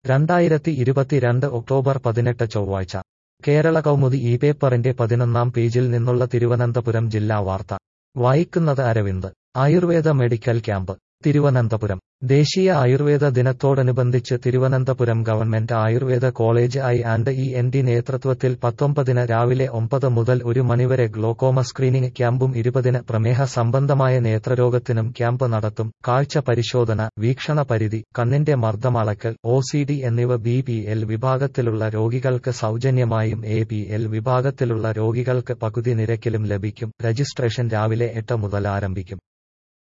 രണ്ടായിരത്തി ഇരുപത്തിരണ്ട് ഒക്ടോബർ പതിനെട്ട് ചൊവ്വാഴ്ച കേരള കൗമുദി ഈ പേപ്പറിന്റെ പതിനൊന്നാം പേജിൽ നിന്നുള്ള തിരുവനന്തപുരം ജില്ലാ വാർത്ത വായിക്കുന്നത് അരവിന്ദ് ആയുർവേദ മെഡിക്കൽ ക്യാമ്പ് തിരുവനന്തപുരം ദേശീയ ആയുർവേദ ദിനത്തോടനുബന്ധിച്ച് Thiruvananthapuram government Ayurveda college eye and E N D നേതൃത്വത്തിൽ പത്തൊമ്പതിന് രാവിലെ ഒമ്പത് മുതൽ ഒരു മണിവരെ ഗ്ലോക്കോമ സ്ക്രീനിംഗ് ക്യാമ്പും ഇരുപതിന് പ്രമേഹ സംബന്ധമായ നേത്രരോഗത്തിനും ക്യാമ്പ് നടത്തും കാഴ്ച പരിശോധന വീക്ഷണ പരിധി കണ്ണിന്റെ മർദ്ദമളക്കൽ ഒ സി ഡി എന്നിവ ബി പി എൽ വിഭാഗത്തിലുള്ള രോഗികൾക്ക് സൗജന്യമായും എ പി എൽ വിഭാഗത്തിലുള്ള രോഗികൾക്ക് പകുതി നിരക്കിലും ലഭിക്കും രജിസ്ട്രേഷൻ രാവിലെ എട്ട് മുതൽ ആരംഭിക്കും